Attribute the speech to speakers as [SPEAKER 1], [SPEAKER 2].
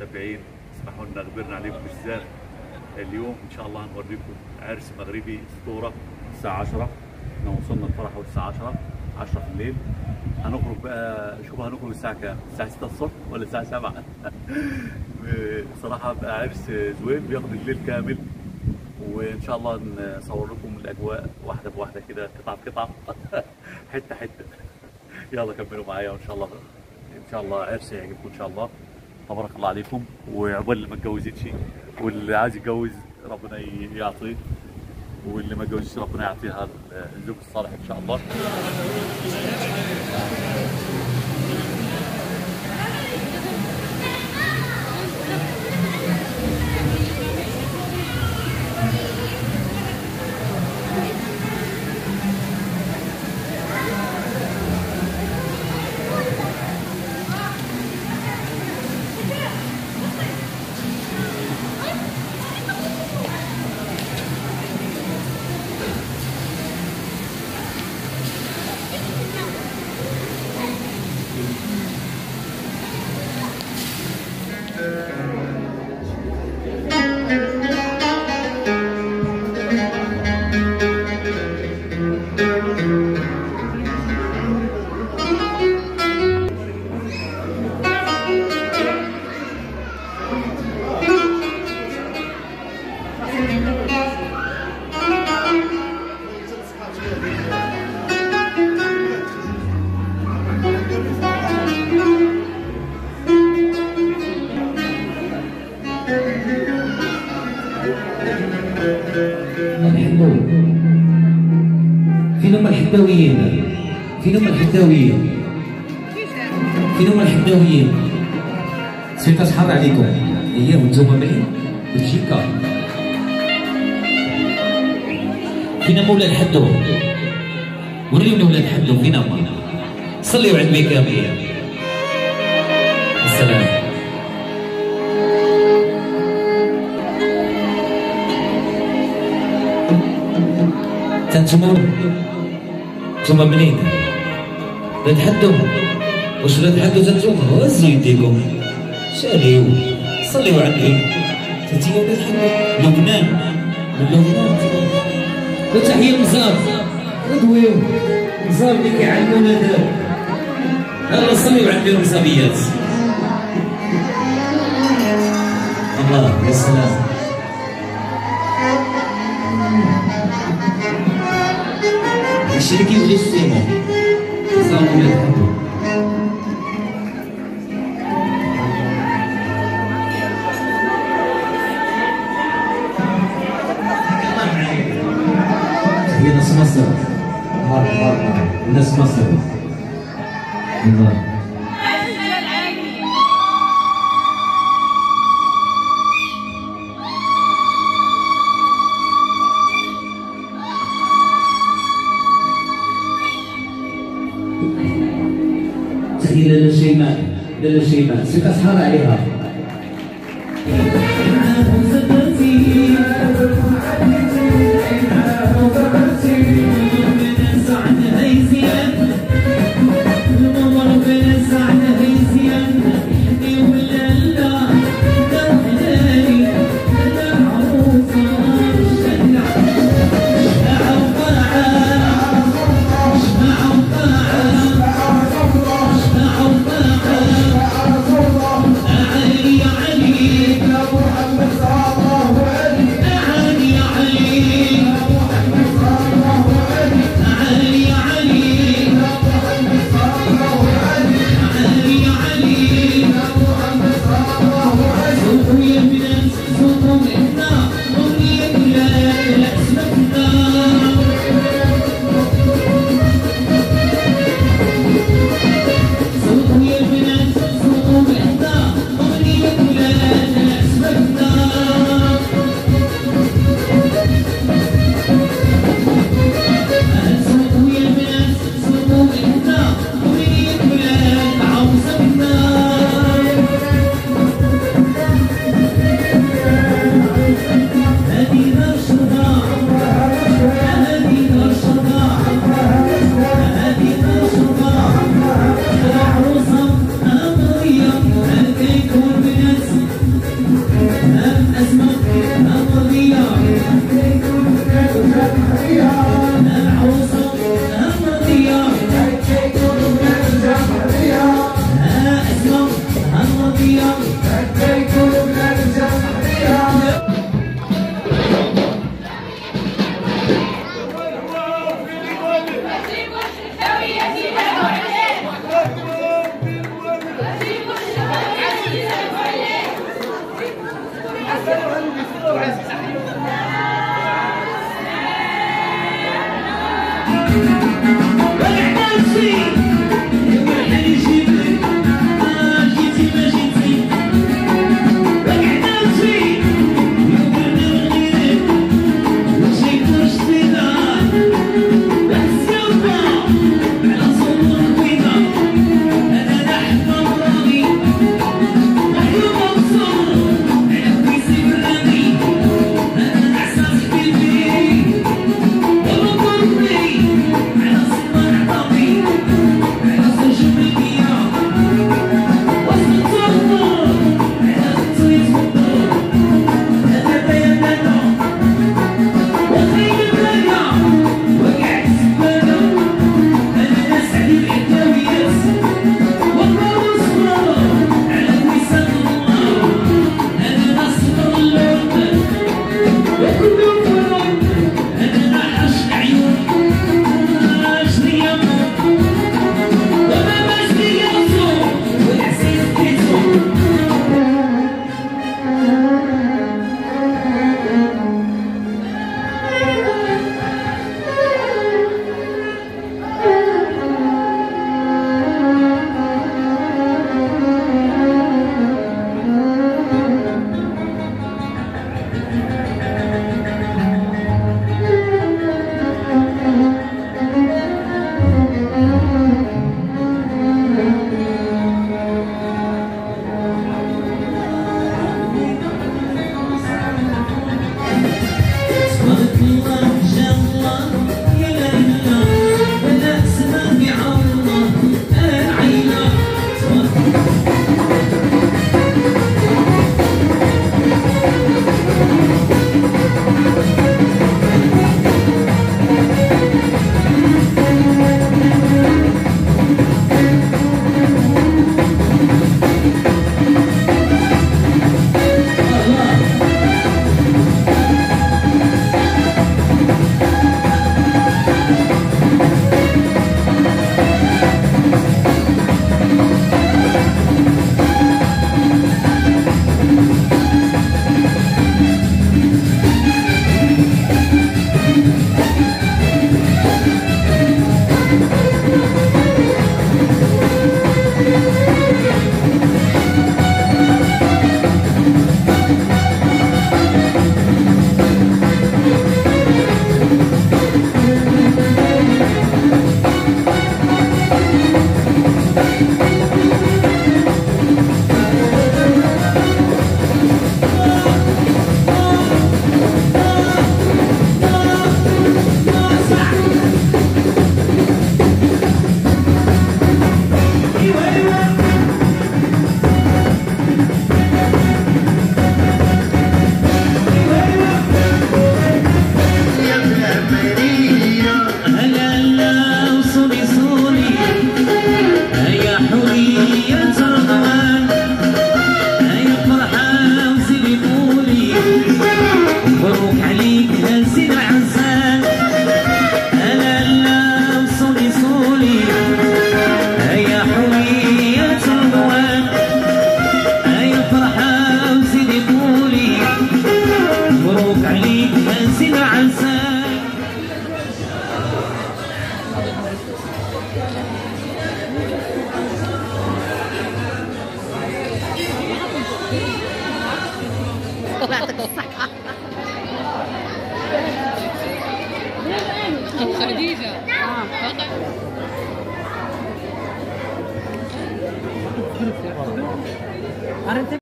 [SPEAKER 1] المتابعين اسمحوا لنا غبرنا عليكم بالزاف اليوم ان شاء الله هنوريكم عرس مغربي اسطوره الساعه 10 احنا وصلنا الفرح الساعه 10 10 في الليل هنخرج بقى شوف هنخرج الساعه كام؟ الساعه 6 الصبح ولا الساعه 7 صراحه بقى عرس زوين بياخد الليل كامل وان شاء الله نصور لكم الاجواء واحده بواحده كده قطعه بقطعه حته حته يلا كملوا معايا وان شاء الله ان شاء الله عرس يعجبكم ان شاء الله تبارك الله عليكم وعقبال اللي ما اتجوزتش واللي عايز يتجوز ربنا يعطيه واللي ما اتجوزش ربنا يعطيها الزوج الصالح ان شاء الله
[SPEAKER 2] الحدو فين هم الحداويين فين هم الحداويين فين هم الحداويين سير شحال عليكم هي وانتم بعيد بلجيكا فين هما ولاد الحدو وريوني ولاد الحدو فين هما صليوا عند ميكابيل السلام تنتموا نتوما منين؟ لا تحدوا واش لا تحدوا تنتوما هزوا يديكم ساليو صليوا على النبي تنتيا ولاد حدوا لبنان من لبنان وتحية مزار ودويو مزار اللي كيعلمونا دار يلا صليوا على النبي المصابيات الله يا سلام الشركة اللي السيمو صاروا من الحب هي ناس مصر هار هار ناس مصر الله تخيل لالا شيماء لالا شيماء سيت اسحر عليها
[SPEAKER 3] علي علي
[SPEAKER 2] هلا هلا وصولي صولي هيا حورية رمضان هيا فرحة وزيدي قولي مبروك عليك هالزين عزان هلا هلا وصولي صولي هيا حورية رمضان هيا فرحة وزيدي قولي مبروك عليك هالزين عزان
[SPEAKER 3] الله يعطيك الصحة
[SPEAKER 4] خديجة
[SPEAKER 3] عرفت